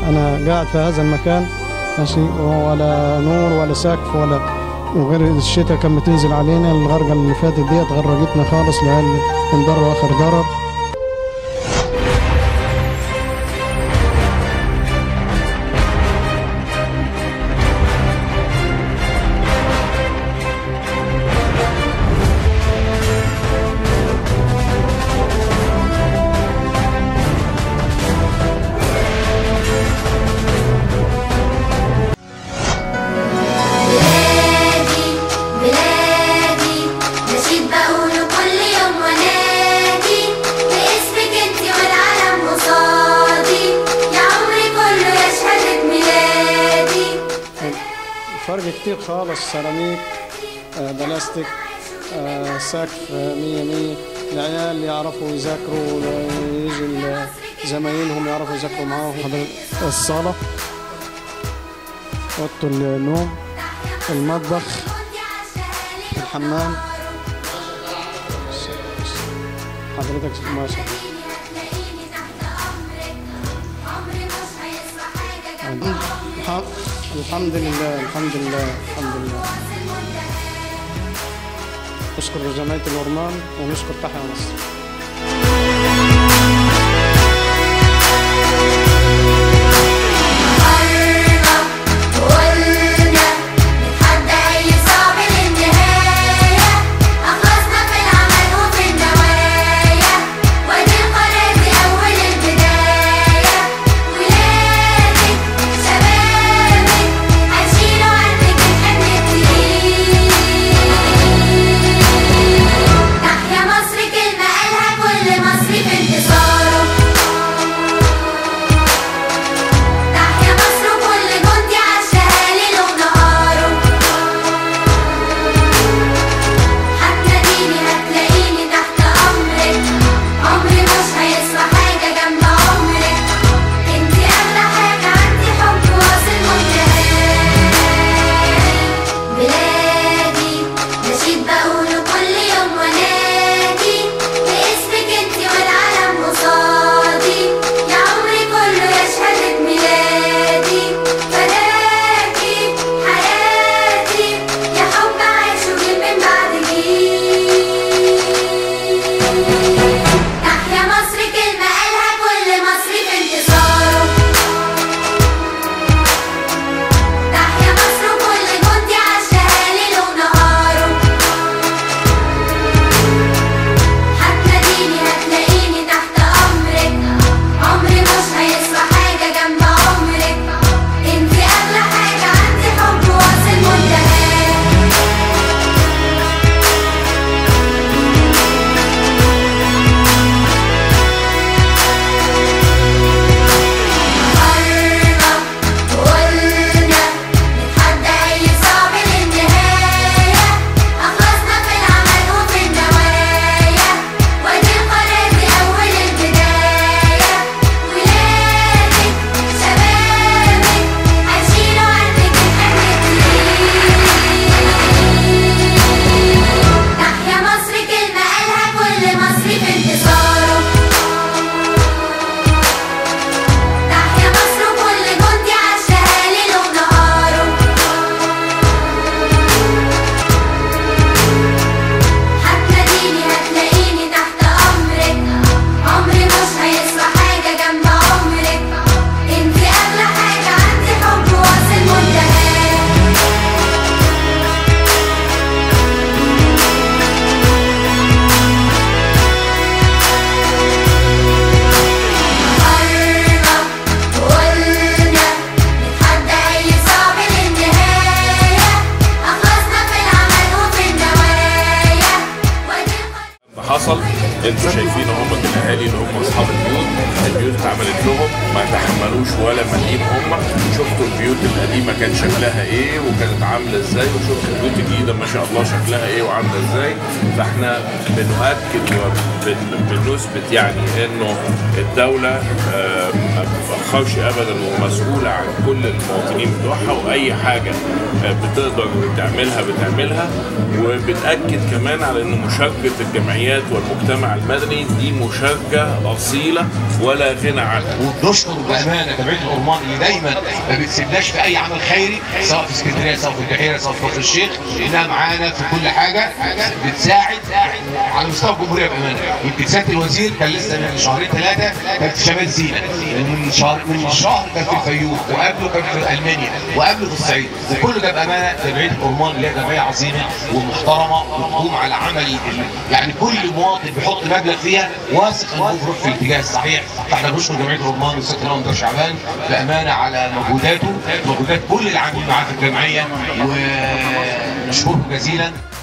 انا قاعد في هذا المكان ماشي ولا نور ولا سقف ولا وغير الشتاء كان بتنزل علينا الغرقه اللي فاتت ديت غرقتنا خالص العيال انضروا اخر ضرر بلادي بلادي نشيد بقوله كل يوم ونادي باسمك انت والعالم قصادي يا عمري كله يا شهادة ميلادي فرق كتير خالص سيراميك آه، بلاستيك آه، سقف آه، مية مية العيال يعرفوا يذاكروا يجي ال- زمايلهم يعرفوا يذاكروا معاهم حضر- الصالة أوضة النوم المطبخ الحمام حضرتك ما شاء الله الح- الحمد لله الحمد لله الحمد لله نشكر جمعية الورمان ونشكر تحيا مصر قرب وقلنا نتحدى أي صعب للنهاية أخلصنا في العمل وفي النوايا وادي القرار دي أول البداية ولادك شبابك هيشيلوا عنك الحمل التقيل تحيا مصر كلمة قالها كل مصري في انتصاره تحيا مصر وكل جندي عاشها ليل ونهاره هتناديني هتلاقيني تحت أمرك عمري مش هيسوى حاجة جنب عمرك انتي أغلى حاجة عندي حب واصل منتهاي بلادي نشيد بقوله كل يوم ونادي باسمك انتي والعالم قصادي يا عمري كله يا شهادة ميلادي فداكي حياتي يا حب عايشه جيل من بعد جيل تحيا مصر كلمة قالها كل مصري في انتصاره تحيا مصر وكل جندي عاشها ليل ونهاره هتناديني هتلاقيني تحت أمرك عمري مش هيسوى حاجة جنب عمرك انتي أغلى حاجة عندي حب واصل منتهاه قرب وقلنا نتحدى أي صعب للنهاية أخلصنا في العمل وفي النوايا وادي القرار دي أول البداية ولادك شبابك هيشيلوا عنك الحمل التقيل تحيا مصر كلمة قالها كل مصري في انتصاره تحيا مصر وكل جندي عاشها ليل ونهاره هتناديني هتلاقيني تحت أمرك عمري مش هيسوى حاجة جنب عمرك انتي أغلى حاجة عندي حب واصل منتهاه قرب وقلنا نتحدى أي صعب للنهاية أخلصنا في العمل وفي النوايا وادي القرار حصل انتوا شايفين هم الاهالي اللي هم اصحاب البيوت البيوت اتعملت لهم ما تحملوش ولا مليم هم شفتوا البيوت القديمه كان شكلها ايه وكانت عامله ازاي وشفتوا البيوت الجديده ما شاء الله شكلها ايه وعامله ازاي فاحنا بنؤكد وبنثبت يعني انه الدوله آم، بتتاخرش ابدا ومسؤوله عن كل المواطنين بتوعها واي حاجه آه، بتقدر تعملها بتعملها وبتاكد كمان على ان مشاركه الجمعيات والمجتمع المدني دي مشاركه اصيله ولا غنى عنها وبنشكر بامانه جمعيه الأورمان اللي دايما ما بتسيبناش في اي عمل خيري سواء في اسكندريه سواء في البحيره سواء في كفر الشيخ انها معانا في كل حاجه بتساعد على مستوى الجمهوريه بامانه يمكن سياده الوزير كان لسه من شهرين ثلاثه كان في شمال سيناء ومن شهر من شهر كان في الفيوم وقبله كان في المانيا وقبله في الصعيد وكل ده بامانه جمعيه الأورمان اللي هي جمعيه عظيمه ومحترمه وتقوم على عمل ال- يعني كل مواطن بيحط مبلغ فيها واثق انه بيروح في الاتجاه الصحيح فاحنا بنشكر جمعيه الأورمان والست ناصر شعبان بامانه على مجهوداته مجهودات كل العاملين معاه في الجمعيه ونشكركم جزيلا